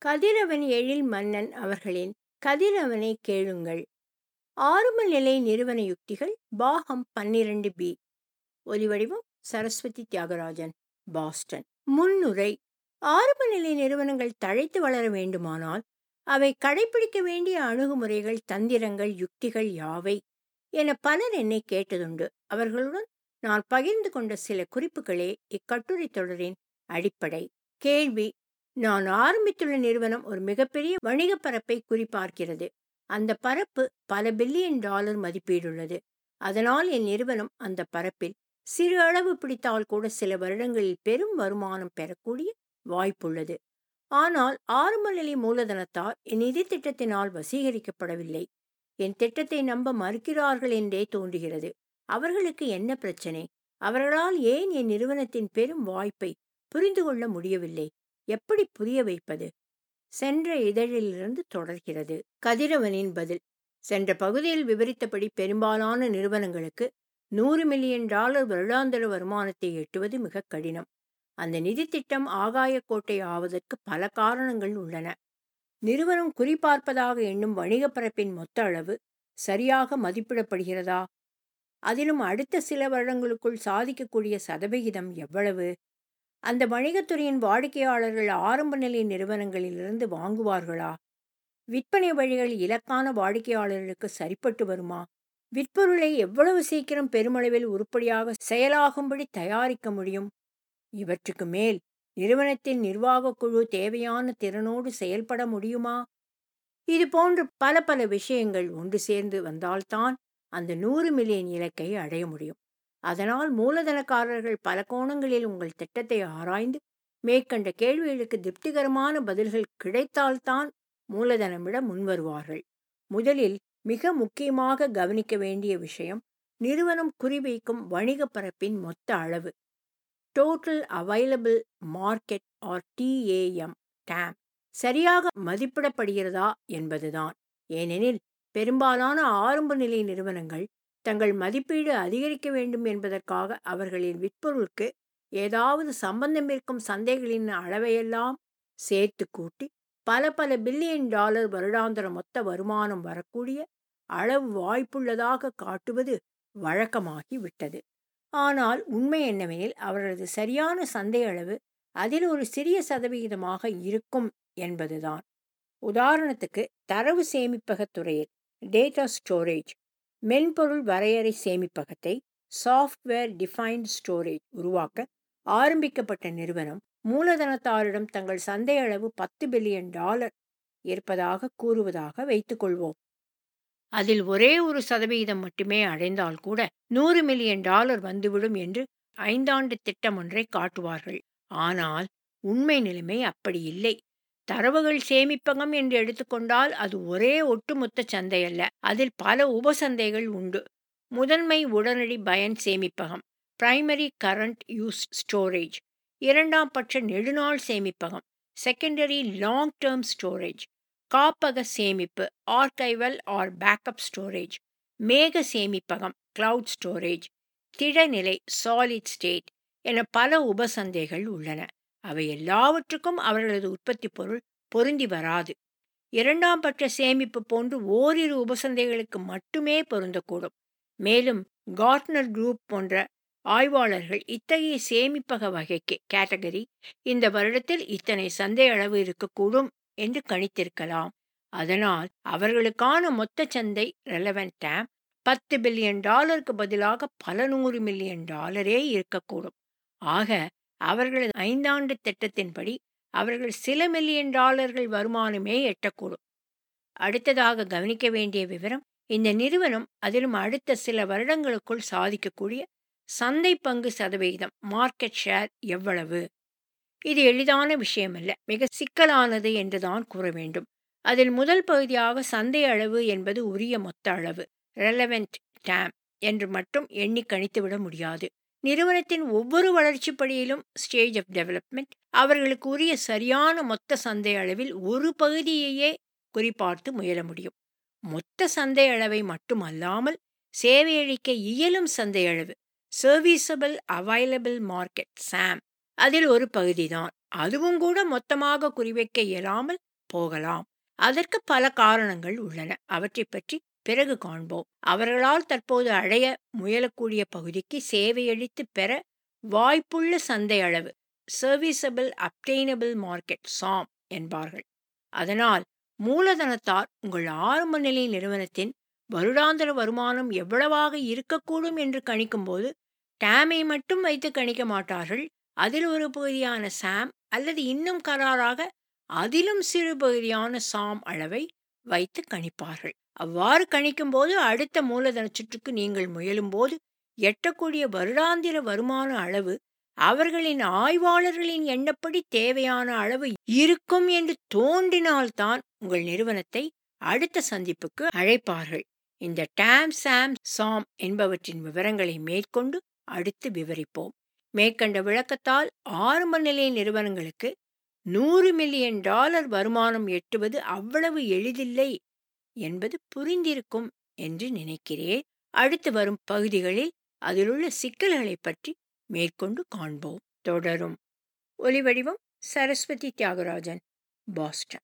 கதிரவன் எழில் மன்னன் அவர்களின் கதிரவனை கேளுங்கள் ஆரம்ப நிலை நிறுவன யுக்திகள் பாகம் பன்னிரண்டு பி ஒலிவடிவம் சரஸ்வதி தியாகராஜன் பாஸ்டன் முன்னுரை ஆரம்ப நிலை நிறுவனங்கள் தழைத்து வளர வேண்டுமானால் அவை கடைபிடிக்க வேண்டிய அணுகுமுறைகள் தந்திரங்கள் யுக்திகள் யாவை என பலர் என்னை கேட்டதுண்டு அவர்களுடன் நான் பகிர்ந்து கொண்ட சில குறிப்புகளே இக்கட்டுரை தொடரின் அடிப்படை கேள்வி நான் ஆரம்பித்துள்ள நிறுவனம் ஒரு மிகப்பெரிய வணிக பரப்பை குறிப்பார்க்கிறது அந்த பரப்பு பல பில்லியன் டாலர் மதிப்பீடுள்ளது அதனால் என் நிறுவனம் அந்த பரப்பில் சிறு அளவு பிடித்தால் கூட சில வருடங்களில் பெரும் வருமானம் பெறக்கூடிய வாய்ப்புள்ளது ஆனால் ஆரம்ப நிலை மூலதனத்தால் என் நிதி திட்டத்தினால் வசீகரிக்கப்படவில்லை என் திட்டத்தை நம்ப மறுக்கிறார்கள் என்றே தோன்றுகிறது அவர்களுக்கு என்ன பிரச்சனை அவர்களால் ஏன் என் நிறுவனத்தின் பெரும் வாய்ப்பை புரிந்து கொள்ள முடியவில்லை எப்படி புரிய வைப்பது சென்ற இதழிலிருந்து தொடர்கிறது கதிரவனின் பதில் சென்ற பகுதியில் விவரித்தபடி பெரும்பாலான நிறுவனங்களுக்கு நூறு மில்லியன் டாலர் வருடாந்திர வருமானத்தை எட்டுவது மிக கடினம் அந்த நிதி திட்டம் ஆகாய கோட்டை ஆவதற்கு பல காரணங்கள் உள்ளன நிறுவனம் குறிப்பார்ப்பதாக எண்ணும் வணிக பரப்பின் மொத்த அளவு சரியாக மதிப்பிடப்படுகிறதா அதிலும் அடுத்த சில வருடங்களுக்குள் சாதிக்கக்கூடிய சதவிகிதம் எவ்வளவு அந்த வணிகத்துறையின் வாடிக்கையாளர்கள் ஆரம்ப நிலை நிறுவனங்களிலிருந்து வாங்குவார்களா விற்பனை வழிகள் இலக்கான வாடிக்கையாளர்களுக்கு சரிப்பட்டு வருமா விற்பொருளை எவ்வளவு சீக்கிரம் பெருமளவில் உருப்படியாக செயலாகும்படி தயாரிக்க முடியும் இவற்றுக்கு மேல் நிறுவனத்தின் நிர்வாகக் குழு தேவையான திறனோடு செயல்பட முடியுமா இது போன்று பல பல விஷயங்கள் ஒன்று சேர்ந்து வந்தால்தான் அந்த நூறு மில்லியன் இலக்கை அடைய முடியும் அதனால் மூலதனக்காரர்கள் பல கோணங்களில் உங்கள் திட்டத்தை ஆராய்ந்து மேற்கண்ட கேள்விகளுக்கு திருப்திகரமான பதில்கள் கிடைத்தால்தான் மூலதனமிட முன்வருவார்கள் முதலில் மிக முக்கியமாக கவனிக்க வேண்டிய விஷயம் நிறுவனம் குறிவைக்கும் வணிக பரப்பின் மொத்த அளவு total available market or TAM TAM சரியாக மதிப்பிடப்படுகிறதா என்பதுதான் ஏனெனில் பெரும்பாலான ஆரம்ப நிலை நிறுவனங்கள் தங்கள் மதிப்பீடு அதிகரிக்க வேண்டும் என்பதற்காக அவர்களின் விற்பொருளுக்கு ஏதாவது சம்பந்தம் இருக்கும் சந்தைகளின் அளவையெல்லாம் சேர்த்து கூட்டி பல பல பில்லியன் டாலர் வருடாந்திர மொத்த வருமானம் வரக்கூடிய அளவு வாய்ப்புள்ளதாக காட்டுவது வழக்கமாகி விட்டது ஆனால் உண்மை என்னவெனில் அவர்களது சரியான சந்தை அளவு அதில் ஒரு சிறிய சதவிகிதமாக இருக்கும் என்பதுதான் உதாரணத்துக்கு தரவு சேமிப்பகத் துறையில் டேட்டா ஸ்டோரேஜ் மென்பொருள் வரையறை சேமிப்பகத்தை சாஃப்ட்வேர் டிஃபைன்ட் ஸ்டோரேஜ் உருவாக்க ஆரம்பிக்கப்பட்ட நிறுவனம் மூலதனத்தாரிடம் தங்கள் சந்தை அளவு பத்து பில்லியன் டாலர் இருப்பதாக கூறுவதாக வைத்துக்கொள்வோம் அதில் ஒரே ஒரு சதவிகிதம் மட்டுமே அடைந்தால் கூட நூறு மில்லியன் டாலர் வந்துவிடும் என்று ஐந்தாண்டு திட்டம் ஒன்றை காட்டுவார்கள் ஆனால் உண்மை நிலைமை அப்படி இல்லை தரவுகள் சேமிப்பகம் என்று எடுத்துக்கொண்டால் அது ஒரே ஒட்டுமொத்த சந்தை அல்ல அதில் பல உபசந்தைகள் உண்டு முதன்மை உடனடி பயன் சேமிப்பகம் பிரைமரி கரண்ட் யூஸ் ஸ்டோரேஜ் இரண்டாம் பட்ச நெடுநாள் சேமிப்பகம் செகண்டரி லாங் டேர்ம் ஸ்டோரேஜ் காப்பக சேமிப்பு ஆர்கைவல் ஆர் பேக்கப் ஸ்டோரேஜ் மேக சேமிப்பகம் கிளவுட் ஸ்டோரேஜ் திடநிலை சாலிட் ஸ்டேட் என பல உபசந்தைகள் உள்ளன அவை எல்லாவற்றுக்கும் அவர்களது உற்பத்தி பொருள் பொருந்தி வராது இரண்டாம் பட்ச சேமிப்பு போன்று ஓரிரு உபசந்தைகளுக்கு மட்டுமே பொருந்தக்கூடும் மேலும் கார்ட்னர் குரூப் போன்ற ஆய்வாளர்கள் இத்தகைய சேமிப்பக வகைக்கு கேட்டகரி இந்த வருடத்தில் இத்தனை சந்தை அளவு இருக்கக்கூடும் என்று கணித்திருக்கலாம் அதனால் அவர்களுக்கான மொத்த சந்தை ரெலவென்ட் டேம் பத்து பில்லியன் டாலருக்கு பதிலாக பல நூறு மில்லியன் டாலரே இருக்கக்கூடும் ஆக அவர்களது ஐந்தாண்டு திட்டத்தின்படி அவர்கள் சில மில்லியன் டாலர்கள் வருமானமே எட்டக்கூடும் அடுத்ததாக கவனிக்க வேண்டிய விவரம் இந்த நிறுவனம் அதிலும் அடுத்த சில வருடங்களுக்குள் சாதிக்கக்கூடிய சந்தை பங்கு சதவிகிதம் மார்க்கெட் ஷேர் எவ்வளவு இது எளிதான விஷயமல்ல மிக சிக்கலானது என்றுதான் கூற வேண்டும் அதில் முதல் பகுதியாக சந்தை அளவு என்பது உரிய மொத்த அளவு ரெலவெண்ட் டேம் என்று மட்டும் எண்ணி கணித்துவிட முடியாது நிறுவனத்தின் ஒவ்வொரு வளர்ச்சி படியிலும் ஸ்டேஜ் ஆஃப் டெவலப்மெண்ட் அவர்களுக்கு உரிய சரியான மொத்த சந்தை அளவில் ஒரு பகுதியையே குறிப்பார்த்து முயல முடியும் மொத்த சந்தை அளவை மட்டுமல்லாமல் சேவையளிக்க இயலும் சந்தை அளவு சர்வீசபிள் அவைலபிள் மார்க்கெட் சாம் அதில் ஒரு பகுதிதான் அதுவும் கூட மொத்தமாக குறிவைக்க இயலாமல் போகலாம் அதற்கு பல காரணங்கள் உள்ளன அவற்றை பற்றி பிறகு காண்போம் அவர்களால் தற்போது அடைய முயலக்கூடிய பகுதிக்கு சேவையளித்து பெற வாய்ப்புள்ள சந்தை அளவு சர்வீசபிள் அப்டெய்னபிள் மார்க்கெட் சாம் என்பார்கள் அதனால் மூலதனத்தார் உங்கள் ஆரம்ப நிலை நிறுவனத்தின் வருடாந்திர வருமானம் எவ்வளவாக இருக்கக்கூடும் என்று கணிக்கும்போது டேமை மட்டும் வைத்து கணிக்க மாட்டார்கள் அதில் ஒரு பகுதியான சாம் அல்லது இன்னும் கராராக அதிலும் சிறு பகுதியான சாம் அளவை வைத்து கணிப்பார்கள் அவ்வாறு கணிக்கும்போது அடுத்த மூலதன சுற்றுக்கு நீங்கள் முயலும்போது எட்டக்கூடிய வருடாந்திர வருமான அளவு அவர்களின் ஆய்வாளர்களின் எண்ணப்படி தேவையான அளவு இருக்கும் என்று தோன்றினால்தான் உங்கள் நிறுவனத்தை அடுத்த சந்திப்புக்கு அழைப்பார்கள் இந்த டேம் சாம் சாம் என்பவற்றின் விவரங்களை மேற்கொண்டு அடுத்து விவரிப்போம் மேற்கண்ட விளக்கத்தால் ஆரம்ப நிலை நிறுவனங்களுக்கு நூறு மில்லியன் டாலர் வருமானம் எட்டுவது அவ்வளவு எளிதில்லை என்பது புரிந்திருக்கும் என்று நினைக்கிறேன் அடுத்து வரும் பகுதிகளில் அதிலுள்ள சிக்கல்களை பற்றி மேற்கொண்டு காண்போம் தொடரும் ஒலிவடிவம் சரஸ்வதி தியாகராஜன் பாஸ்டன்